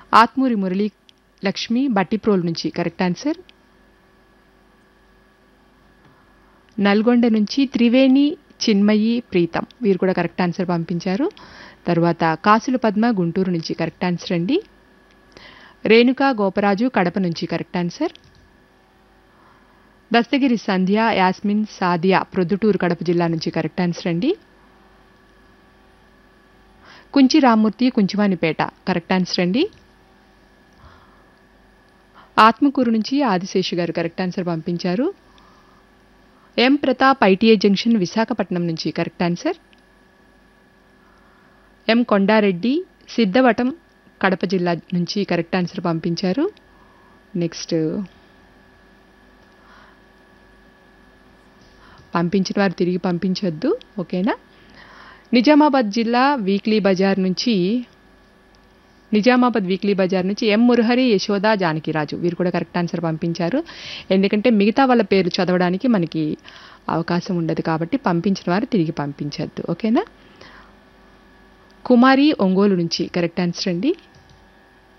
ఆత్మూరి మురళీ లక్ష్మి బట్టిప్రోల్ నుంచి correct answer Nalgonda నుంచి త్రివేణి చిన్మయి ప్రీతం వీరు కూడా కరెక్ట్ ఆన్సర్ పంపించారు తర్వాత కాసుల పద్మ గుంటూరు నుంచి కరెక్ట్ ఆన్సర్ అండి రేణుక గోపరాజు కడప నుంచి కరెక్ట్ ఆన్సర్ దస్తగిరి సంధ్య యాస్మిన్ సాదియా ప్రొద్దుటూరు కడప జిల్లా నుంచి కరెక్ట్ ఆన్సర్ అండి కుంచి రామ్మూర్తి కుంచివానిపేట కరెక్ట్ ఆన్సర్ అండి ఆత్మకూరు నుంచి ఆదిశేషు గారు కరెక్ట్ ఆన్సర్ పంపించారు M Pratap ITI junction Visakhapatnam నుంచి correct answer M Kondareddy Siddavatam Kadapa జిల్లా నుంచి కరెక్ట్ ఆన్సర్ పంపించారు నెక్స్ట్ పంపించిన వారు తిరిగి పంపించొద్దు ఓకేనా నిజామాబాద్ జిల్లా వీక్లీ బజార్ నుంచి నిజామాబాద్ వీక్లీ బజార్ నుంచి ఎం మురహరి యశోద జానకిరాజు వీరు కూడా కరెక్ట్ ఆన్సర్ పంపించారు ఎందుకంటే మిగతా వాళ్ళ పేర్లు చదవడానికి మనకి అవకాశం ఉండదు కాబట్టి పంపించిన వారు తిరిగి పంపించద్దు ఓకేనా కుమారి ఒంగోలు నుంచి కరెక్ట్ ఆన్సర్ అండి